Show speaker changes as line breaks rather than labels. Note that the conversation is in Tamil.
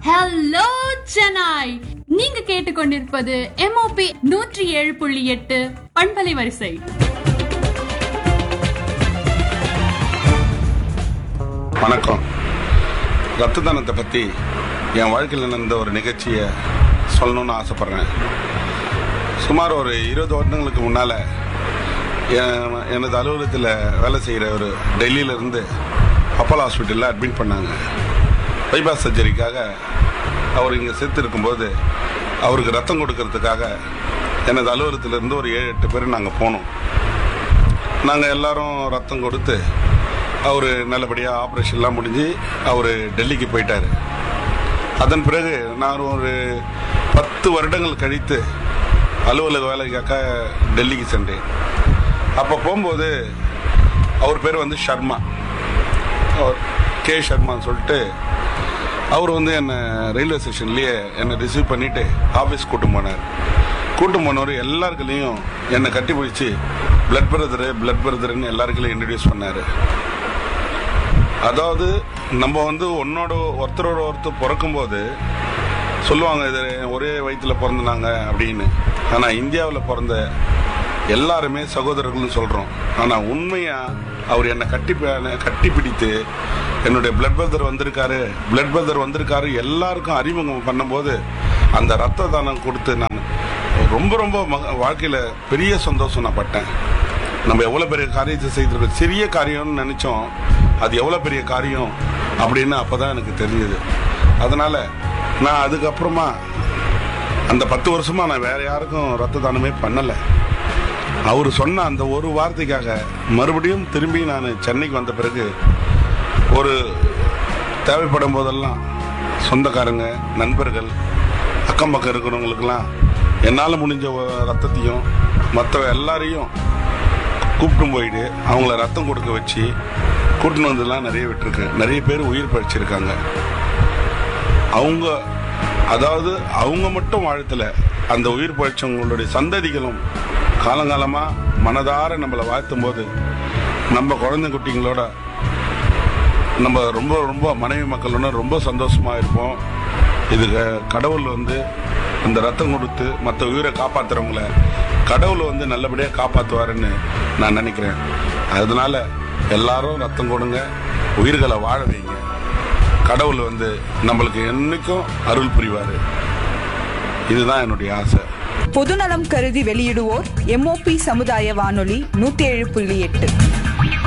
ஹலோ சென்னாய் நீங்க கேட்டுக்கொண்டிருப்பது எம்ஓபி நூற்றி ஏழு புள்ளி எட்டு பண்பலை வரிசை
வணக்கம் ரத்த தானத்தை பற்றி என் வாழ்க்கையில் நடந்த ஒரு நிகழ்ச்சியை சொல்லணும்னு ஆசைப்பட்றேன் சுமார் ஒரு இருபது வருடங்களுக்கு முன்னால் எனது அலுவலகத்தில் வேலை செய்கிற ஒரு டெல்லியிலேருந்து அப்போலோ ஹாஸ்பிட்டலில் அட்மிட் பண்ணாங்க பைபாஸ் சர்ஜரிக்காக அவர் இங்கே செத்து இருக்கும்போது அவருக்கு ரத்தம் கொடுக்கறதுக்காக எனது அலுவலகத்திலேருந்து ஒரு ஏழு எட்டு பேர் நாங்கள் போனோம் நாங்கள் எல்லாரும் ரத்தம் கொடுத்து அவர் நல்லபடியாக ஆப்ரேஷன்லாம் முடிஞ்சு அவர் டெல்லிக்கு போயிட்டார் அதன் பிறகு நான் ஒரு பத்து வருடங்கள் கழித்து அலுவலக வேலைக்காக டெல்லிக்கு சென்றேன் அப்போ போகும்போது அவர் பேர் வந்து ஷர்மா அவர் கே ஷர்மான்னு சொல்லிட்டு அவர் வந்து என்னை ரயில்வே ஸ்டேஷன்லேயே என்னை ரிசீவ் பண்ணிவிட்டு ஆஃபீஸ் கூட்டு போனார் கூட்டு போனவர் எல்லாருக்குலேயும் என்னை கட்டி பிடிச்சி பிளட் பிரதரு பிளட் பிரதர்னு எல்லாருக்குலையும் இன்ட்ரடியூஸ் பண்ணார் அதாவது நம்ம வந்து உன்னோட ஒருத்தரோட ஒருத்தர் பிறக்கும்போது சொல்லுவாங்க இது ஒரே வயிற்றில் பிறந்தாங்க அப்படின்னு ஆனால் இந்தியாவில் பிறந்த எல்லாருமே சகோதரர்கள்னு சொல்கிறோம் ஆனால் உண்மையாக அவர் என்னை கட்டி ப- கட்டி பிடித்து என்னுடைய பிளட் பிரதர் வந்திருக்காரு பிளட் பிரதர் வந்திருக்காரு எல்லாருக்கும் அறிமுகம் பண்ணும்போது அந்த ரத்த தானம் கொடுத்து நான் ரொம்ப ரொம்ப மக வாழ்க்கையில் பெரிய சந்தோஷம் நான் பட்டேன் நம்ம எவ்வளோ பெரிய காரியத்தை செய்திருக்கோம் சிறிய காரியம்னு நினச்சோம் அது எவ்வளோ பெரிய காரியம் அப்படின்னு அப்போ தான் எனக்கு தெரிஞ்சது அதனால் நான் அதுக்கப்புறமா அந்த பத்து வருஷமாக நான் வேற யாருக்கும் ரத்த தானமே பண்ணலை அவர் சொன்ன அந்த ஒரு வார்த்தைக்காக மறுபடியும் திரும்பி நான் சென்னைக்கு வந்த பிறகு ஒரு தேவைப்படும் போதெல்லாம் சொந்தக்காரங்க நண்பர்கள் அக்கம் பக்கம் இருக்கிறவங்களுக்கெல்லாம் என்னால் முடிஞ்ச ஒ- ரத்தத்தையும் மற்ற எல்லாரையும் கூப்பிட்டு போயிட்டு அவங்கள ரத்தம் கொடுக்க வச்சு கூட்டின்னு வந்துலாம் நிறைய விட்டுருக்கேன் நிறைய பேர் உயிர் பறிச்சிருக்காங்க அவங்க அதாவது அவங்க மட்டும் வாழ்த்தல அந்த உயிர் பழிச்சவங்களுடைய சந்ததிகளும் காலங்காலமாக மனதார நம்மளை வாழ்த்தும் போது நம்ம குழந்தை குட்டிங்களோட நம்ம ரொம்ப ரொம்ப மனைவி மக்களோட ரொம்ப சந்தோஷமா இருப்போம் இது க- கடவுள் வந்து இந்த ரத்தம் கொடுத்து மற்ற உயிரை காப்பாத்துறவங்கள கடவுள் வந்து நல்லபடியாக காப்பாற்றுவாருன்னு நான் நினைக்கிறேன் அதனால எல்லாரும் ரத்தம் கொடுங்க உயிர்களை வாழ வைங்க கடவுள் வந்து நம்மளுக்கு என்னைக்கும் அருள் புரிவார் இதுதான் என்னுடைய ஆசை
பொதுநலம் கருதி வெளியிடுவோர் எம்ஓபி சமுதாய வானொலி நூத்தி ஏழு புள்ளி எட்டு